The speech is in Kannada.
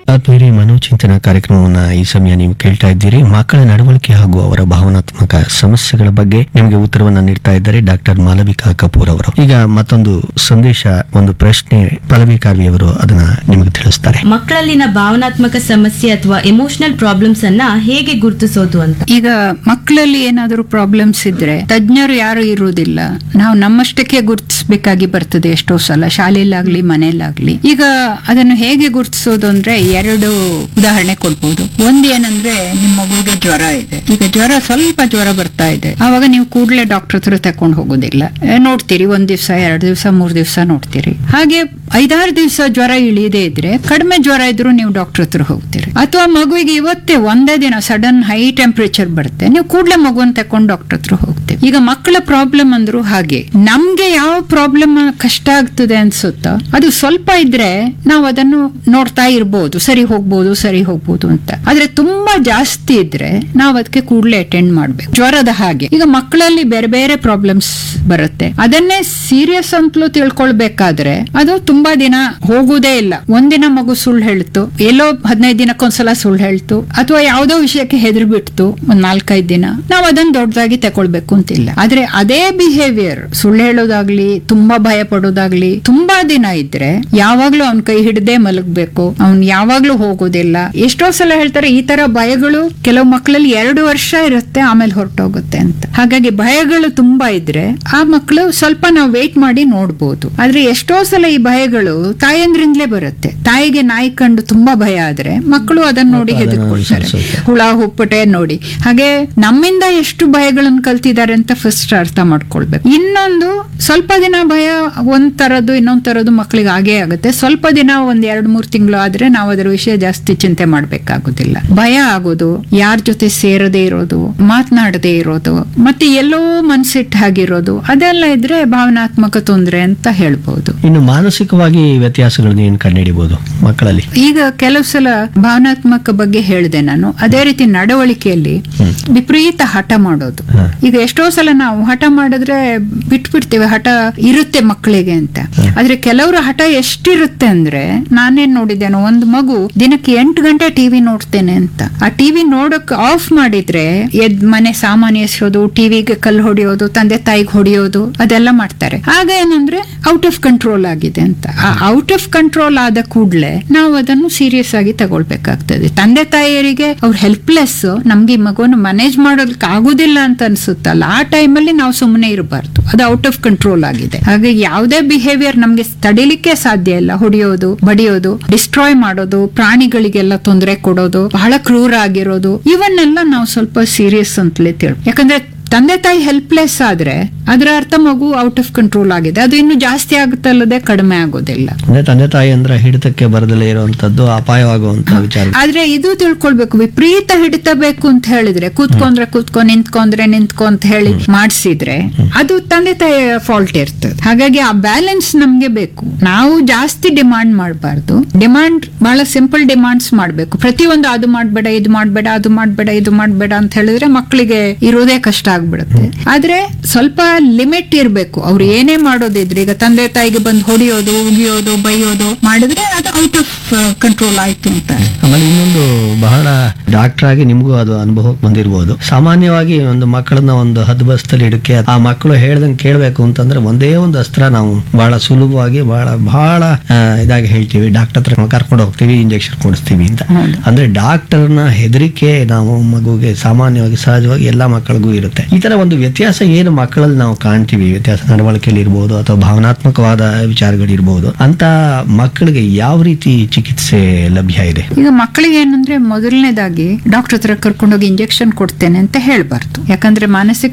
ಆತ್ಮೀರಿ ಮನೋಚಿಂತನ ಕಾರ್ಯಕ್ರಮವನ್ನ ಈ ಸಮಯ ನೀವು ಕೇಳ್ತಾ ಇದ್ದೀರಿ ಮಕ್ಕಳ ನಡವಳಿಕೆ ಹಾಗೂ ಅವರ ಭಾವನಾತ್ಮಕ ಸಮಸ್ಯೆಗಳ ಬಗ್ಗೆ ನಿಮಗೆ ಉತ್ತರವನ್ನ ನೀಡ್ತಾ ಇದ್ದಾರೆ ಡಾಕ್ಟರ್ ಮಾಲವಿಕಾ ಕಪೂರ್ ಅವರು ಈಗ ಮತ್ತೊಂದು ಸಂದೇಶ ಒಂದು ಪ್ರಶ್ನೆ ಪಲ್ಲವಿ ಕಾವ್ಯ ಅವರು ಅದನ್ನ ನಿಮಗೆ ತಿಳಿಸ್ತಾರೆ ಮಕ್ಕಳಲ್ಲಿನ ಭಾವನಾತ್ಮಕ ಸಮಸ್ಯೆ ಅಥವಾ ಎಮೋಷನಲ್ ಪ್ರಾಬ್ಲಮ್ಸ್ ಅನ್ನ ಹೇಗೆ ಗುರುತಿಸೋದು ಅಂತ ಈಗ ಮಕ್ಕಳಲ್ಲಿ ಏನಾದರೂ ಪ್ರಾಬ್ಲಮ್ಸ್ ಇದ್ರೆ ತಜ್ಞರು ಯಾರು ಇರುವುದಿಲ್ಲ ನಾವು ನಮ್ಮಷ್ಟಕ್ಕೆ ಗುರುತಿಸಬೇಕಾಗಿ ಬರ್ತದೆ ಎಷ್ಟೋ ಸಲ ಶಾಲೆಯಲ್ಲಾಗ್ಲಿ ಮನೆಯಲ್ಲಾಗ್ಲಿ ಈಗ ಅದನ್ನು ಹೇಗೆ ಗುರುತಿಸೋದು ಅಂದ್ರೆ ಎರಡು ಉದಾಹರಣೆ ಕೊಡ್ಬೋದು ಒಂದ್ ಏನಂದ್ರೆ ನಿಮ್ಮ ಮಗುಗೆ ಜ್ವರ ಇದೆ ಈಗ ಜ್ವರ ಸ್ವಲ್ಪ ಜ್ವರ ಬರ್ತಾ ಇದೆ ಆವಾಗ ನೀವು ಕೂಡಲೇ ಡಾಕ್ಟರ್ ಹತ್ರ ತಕೊಂಡು ಹೋಗೋದಿಲ್ಲ ಏ, ನೋಡ್ತೀರಿ ಒಂದ್ ದಿವಸ ಎರಡು ದಿವಸ ಮೂರ್ ದಿವಸ ನೋಡ್ತೀರಿ ಹಾಗೆ ಐದಾರು ದಿವಸ ಜ್ವರ ಇಳಿಯದೇ ಇದ್ರೆ ಕಡಿಮೆ ಜ್ವರ ಇದ್ರು ನೀವು ಡಾಕ್ಟರ್ ಹತ್ರ ಹೋಗ್ತೀರಿ ಅಥವಾ ಮಗುವಿಗೆ ಇವತ್ತೇ ಒಂದೇ ದಿನ ಸಡನ್ ಹೈ ಟೆಂಪರೇಚರ್ ಬರುತ್ತೆ ನೀವು ಕೂಡಲೇ ಮಗುವನ್ನ ತಕೊಂಡು ಡಾಕ್ಟರ್ ಹತ್ರ ಹೋಗ್ತೀವಿ ಈಗ ಮಕ್ಕಳ ಪ್ರಾಬ್ಲಮ್ ಅಂದ್ರು ಹಾಗೆ ನಮ್ಗೆ ಯಾವ ಪ್ರಾಬ್ಲಮ್ ಕಷ್ಟ ಆಗ್ತದೆ ಅನ್ಸುತ್ತೋ ಅದು ಸ್ವಲ್ಪ ಇದ್ರೆ ನಾವು ಅದನ್ನು ನೋಡ್ತಾ ಇರ್ಬೋದು ಸರಿ ಹೋಗ್ಬೋದು ಸರಿ ಹೋಗ್ಬೋದು ಅಂತ ಆದ್ರೆ ತುಂಬಾ ಜಾಸ್ತಿ ಇದ್ರೆ ನಾವು ಅದಕ್ಕೆ ಕೂಡಲೇ ಅಟೆಂಡ್ ಮಾಡ್ಬೇಕು ಜ್ವರದ ಹಾಗೆ ಈಗ ಮಕ್ಕಳಲ್ಲಿ ಬೇರೆ ಬೇರೆ ಪ್ರಾಬ್ಲಮ್ಸ್ ಬರುತ್ತೆ ಅದನ್ನೇ ಸೀರಿಯಸ್ ಅಂತಲೂ ತಿಳ್ಕೊಳ್ಬೇಕಾದ್ರೆ ಅದು ತುಂಬಾ ದಿನ ಹೋಗುದೇ ಇಲ್ಲ ಒಂದಿನ ಮಗು ಸುಳ್ಳು ಹೇಳ್ತು ಎಲ್ಲೋ ಹದಿನೈದು ದಿನಕ್ಕೊಂದ್ಸಲ ಸುಳ್ಳು ಹೇಳ್ತು ಅಥವಾ ಯಾವುದೋ ವಿಷಯಕ್ಕೆ ಹೆದರ್ ಬಿಡ್ತು ಒಂದ್ ನಾಲ್ಕೈದು ದಿನ ನಾವು ಅದನ್ನ ದೊಡ್ಡದಾಗಿ ತಗೊಳ್ಬೇಕು ಅಂತಿಲ್ಲ ಆದ್ರೆ ಅದೇ ಬಿಹೇವಿಯರ್ ಸುಳ್ಳು ಹೇಳೋದಾಗ್ಲಿ ತುಂಬಾ ಭಯ ಪಡೋದಾಗ್ಲಿ ತುಂಬಾ ದಿನ ಇದ್ರೆ ಯಾವಾಗ್ಲೂ ಅವ್ನ ಕೈ ಹಿಡದೆ ಮಲಗ್ಬೇಕು ಅವ್ನ್ ಯಾವಾಗ್ಲೂ ಹೋಗೋದಿಲ್ಲ ಎಷ್ಟೋ ಸಲ ಹೇಳ್ತಾರೆ ಈ ತರ ಭಯಗಳು ಕೆಲವು ಮಕ್ಕಳಲ್ಲಿ ಎರಡು ವರ್ಷ ಇರುತ್ತೆ ಆಮೇಲೆ ಹೊರಟೋಗುತ್ತೆ ಅಂತ ಹಾಗಾಗಿ ಭಯಗಳು ತುಂಬಾ ಇದ್ರೆ ಆ ಮಕ್ಕಳು ಸ್ವಲ್ಪ ನಾವು ವೇಟ್ ಮಾಡಿ ನೋಡ್ಬೋದು ಆದ್ರೆ ಎಷ್ಟೋ ಸಲ ಈ ಭಯಗಳು ತಾಯಂದ್ರಿಂದಲೇ ಬರುತ್ತೆ ತಾಯಿಗೆ ನಾಯಿ ಕಂಡು ತುಂಬಾ ಭಯ ಆದ್ರೆ ಮಕ್ಕಳು ಅದನ್ನ ನೋಡಿ ಅದನ್ನ ಹೆದರ್ಕೊಳ್ತಾರೆ ಅನುಸರಿಸುತ್ತೆ. ಹುಳ ಹುಪ್ಪಟೆ ನೋಡಿ ಹಾಗೆ ನಮ್ಮಿಂದ ಎಷ್ಟು ಭಯಗಳನ್ನು ಕಲ್ತಿದ್ದಾರೆ ಅಂತ ಫಸ್ಟ್ ಅರ್ಥ ಮಾಡ್ಕೊಳ್ಬೇಕು ಇನ್ನೊಂದು ಸ್ವಲ್ಪ ದಿನ ಭಯ ಒಂದ್ ತರದ್ದು ಇನ್ನೊಂದ್ ತರದ್ದು ಮಕ್ಕಳಿಗೆ ಆಗೇ ಆಗುತ್ತೆ ಸ್ವಲ್ಪ ದಿನ ಒಂದ್ ಎರಡ್ ಮೂರ್ ತಿಂಗಳು ಆದ್ರೆ ನಾವು ಅದರ ವಿಷಯ ಜಾಸ್ತಿ ಚಿಂತೆ ಮಾಡ್ಬೇಕಾಗುದಿಲ್ಲ ಭಯ ಆಗೋದು ಯಾರ ಜೊತೆ ಸೇರದೇ ಇರೋದು ಮಾತನಾಡದೇ ಇರೋದು ಮತ್ತೆ ಎಲ್ಲೋ ಮನ್ಸಿಟ್ಟು ಹಾಗಿರೋದು ಅದೆಲ್ಲ ಇದ್ರೆ ಭಾವನಾತ್ಮಕ ತೊಂದರೆ ಅಂತ ಹೇಳ್ಬೋದು ಇನ್ನು ಮಾನಸಿಕವಾಗಿ ವ್ಯತ್ಯಾಸಗಳನ್ನು ಏನು ಕಂಡುಹಿಡಿಬಹುದು ಮಕ್ಕಳಲ್ಲಿ ಈಗ ಕೆಲವು ಸಲ ಭಾವನಾತ್ಮಕ ಬಗ್ಗೆ ಹೇಳಿದೆ ನಾನು ಅದೇ ರೀತಿ ನಡವಳಿಕೆಯಲ್ಲಿ ವಿಪರೀತ ಹಠ ಮಾಡೋದು ಹ. ಈಗ ಎಷ್ಟೋ ಸಲ ನಾವು ಹಠ ಮಾಡಿದ್ರೆ ಬಿಟ್ಬಿಡ್ತೇವೆ ಹಠ ಇರುತ್ತೆ ಮಕ್ಕಳಿಗೆ ಅಂತ ಆದ್ರೆ ಕೆಲವರ ಹಠ ಎಷ್ಟಿರುತ್ತೆ ಅಂದ್ರೆ ನಾನೇನ್ ನೋಡಿದ್ದೇನೆ ಒಂದು ಮಗು ದಿನಕ್ಕೆ ಎಂಟು ಗಂಟೆ ಟಿವಿ ನೋಡ್ತೇನೆ ಅಂತ ಆ ಟಿವಿ ನೋಡಕ್ ಆಫ್ ಮಾಡಿದ್ರೆ ಎದ್ ಮನೆ ಸಾಮಾನು ಎಸೆಯೋದು ಟಿವಿಗೆ ಕಲ್ಲು ಹೊಡೆಯೋದು ತಂದೆ ತಾಯಿಗೆ ಹೊಡೆಯೋದು ಅದೆಲ್ಲ ಮಾಡ್ತಾರೆ ಆಗ ಏನಂದ್ರೆ ಔಟ್ ಆಫ್ ಕಂಟ್ರೋಲ್ ಆಗಿದೆ ಅಂತ ಆ ಔಟ್ ಆಫ್ ಕಂಟ್ರೋಲ್ ಆದ ಕೂಡಲೇ ನಾವು ಅದನ್ನು ಸೀರಿಯಸ್ ಆಗಿ ತಗೊಳ್ಬೇಕಾಗ್ತದೆ ತಂದೆ ತಾಯಿಯರಿಗೆ ಅವ್ರು ಹೆಲ್ಪ್ಲೆಸ್ ನಮ್ಗೆ ಈ ಮಗುವನ್ನು ಮ್ಯಾನೇಜ್ ಮಾಡೋದಕ್ಕೆ ಆಗುದಿಲ್ಲ ಅಂತ ಅನ್ಸುತ್ತಲ್ಲ ಆ ಟೈಮಲ್ಲಿ ನಾವು ಸುಮ್ಮನೆ ಇರಬಾರ್ದು ಅದು ಔಟ್ ಆಫ್ ಕಂಟ್ರೋಲ್ ಆಗಿದೆ ಹಾಗೆ ಯಾವುದೇ ಬಿಹೇವಿಯರ್ ನಮ್ಗೆ ತಡಿಲಿಕ್ಕೆ ಸಾಧ್ಯ ಇಲ್ಲ ಹೊಡೆಯೋದು ಬಡಿಯೋದು ಡಿಸ್ಟ್ರಾಯ್ ಮಾಡೋದು ಪ್ರಾಣಿಗಳಿಗೆಲ್ಲ ತೊಂದರೆ ಕೊಡೋದು ಬಹಳ ಕ್ರೂರ ಆಗಿರೋದು ಇವನ್ನೆಲ್ಲ ನಾವು ಸ್ವಲ್ಪ ಸೀರಿಯಸ್ ಅಂತಲೇ ತಿಳ್ ಯಾಕಂದ್ರೆ ತಂದೆ ತಾಯಿ ಹೆಲ್ಪ್ಲೆಸ್ ಆದ್ರೆ ಅದರ ಅರ್ಥ ಮಗು ಔಟ್ ಆಫ್ ಕಂಟ್ರೋಲ್ ಆಗಿದೆ ಅದು ಇನ್ನು ಜಾಸ್ತಿ ಆಗುತ್ತಲ್ಲದೆ ಕಡಿಮೆ ಆಗೋದಿಲ್ಲ ಅಂದ್ರೆ ತಂದೆ ತಾಯಿ ಅಂದ್ರೆ ಹಿಡಿತಕ್ಕೆ ಬರದಲ್ಲೇ ಇರುವಂತದ್ದು ಅಪಾಯವಾಗುವಂತ ವಿಚಾರ ಆದ್ರೆ ಇದು ತಿಳ್ಕೊಳ್ಬೇಕು ವಿಪರೀತ ಹಿಡಿತ ಬೇಕು ಅಂತ ಹೇಳಿದ್ರೆ ಕೂತ್ಕೊಂಡ್ರೆ ಕೂತ್ಕೊ ನಿಂತ್ಕೊಂಡ್ರೆ ನಿಂತ್ಕೊ ಅಂತ ಹೇಳಿ ಮಾಡಿಸಿದ್ರೆ ಅದು ತಂದೆ ತಾಯಿಯ ಫಾಲ್ಟ್ ಇರ್ತದೆ ಹಾಗಾಗಿ ಆ ಬ್ಯಾಲೆನ್ಸ್ ನಮ್ಗೆ ಬೇಕು ನಾವು ಜಾಸ್ತಿ ಡಿಮಾಂಡ್ ಮಾಡಬಾರ್ದು ಡಿಮಾಂಡ್ ಬಹಳ ಸಿಂಪಲ್ ಡಿಮಾಂಡ್ಸ್ ಮಾಡ್ಬೇಕು ಪ್ರತಿಯೊಂದು ಅದು ಮಾಡ್ಬೇಡ ಇದು ಮಾಡ್ಬೇಡ ಅದು ಮಾಡ್ಬೇಡ ಇದು ಮಾಡ್ಬೇಡ ಅಂತ ಹೇಳಿದ್ರೆ ಮಕ್ಕಳಿಗೆ ಇರೋದೇ ಕಷ್ಟ ಆಗ್ಬಿಡುತ್ತೆ ಆದ್ರೆ ಸ್ವಲ್ಪ ಲಿಮಿಟ್ ಇರ್ಬೇಕು ಅವ್ರು ಏನೇ ಮಾಡೋದಿದ್ರೆ ಈಗ ತಂದೆ ತಾಯಿಗೆ ಬಂದು ಹೊಡಿಯೋದು ಉಗಿಯೋದು ಬೈಯೋದು ಮಾಡಿದ್ರೆ ಅದು ಔಟ್ ಆಫ್ ಕಂಟ್ರೋಲ್ ಆಯ್ತು ಅಂತ ಆಮೇಲೆ ಇನ್ನೊಂದು ಬಹಳ ಡಾಕ್ಟರ್ ಆಗಿ ನಿಮಗೂ ಅದು ಅನುಭವಕ್ಕೆ ಬಂದಿರಬಹುದು ಸಾಮಾನ್ಯವಾಗಿ ಒಂದು ಮಕ್ಕಳನ್ನ ಒಂದು ಹದ್ಬಸ್ತಲ್ಲಿ ಇಡಕ್ಕೆ ಆ ಮಕ್ಕಳು ಹೇಳ್ದಂಗೆ ಕೇಳಬೇಕು ಅಂತಂದ್ರೆ ಒಂದೇ ಒಂದು ಅಸ್ತ್ರ ನಾವು ಬಹಳ ಸುಲಭವಾಗಿ ಬಹಳ ಬಹಳ ಆ, ಇದಾಗಿ ಹೇಳ್ತೀವಿ ಡಾಕ್ಟರ್ ಹತ್ರ ಕರ್ಕೊಂಡು ಹೋಗ್ತೀವಿ ಇಂಜೆಕ್ಷನ್ ಕೊಡಿಸ್ತೀವಿ ಅಂತ ಹೌದು. ಅಂದ್ರೆ ಡಾಕ್ಟರ್ನ ಹೆದರಿಕೆ ನಾವು ಮಗುಗೆ ಸಾಮಾನ್ಯವಾಗಿ ಸಹಜವಾಗಿ ಎಲ್ಲಾ ಮಕ್ಕಳಿಗೂ ಇರುತ್ತೆ ಈ ತರ ಒಂದು ವ್ಯತ್ಯಾಸ ಏನು ಮಕ್ಕಳಲ್ಲಿ ನಾವು ಕಾಣ್ತೀವಿ ವ್ಯತ್ಯಾಸ ನಡವಳಿಕೆಯಲ್ಲಿ ಇರ್ಬೋದು ಅಥವಾ ಭಾವನಾತ್ಮಕವಾದ ವಿಚಾರಗಳಿರ್ಬೋದು ಅಂತ ಮಕ್ಕಳಿಗೆ ಯಾವ ರೀತಿ ಚಿಕಿತ್ಸೆ ಲಭ್ಯ ಇದೆ ಈಗ ಮಕ್ಕಳಿಗೆ ಏನಂದ್ರೆ ಮೊದಲನೇದಾಗಿ ಡಾಕ್ಟರ್ ಹತ್ರ ಕರ್ಕೊಂಡೋಗಿ ಇಂಜೆಕ್ಷನ್ ಕೊಡ್ತೇನೆ ಅಂತ ಹೇಳ್ಬಾರ್ದು ಯಾಕಂದ್ರೆ ಮಾನಸಿಕ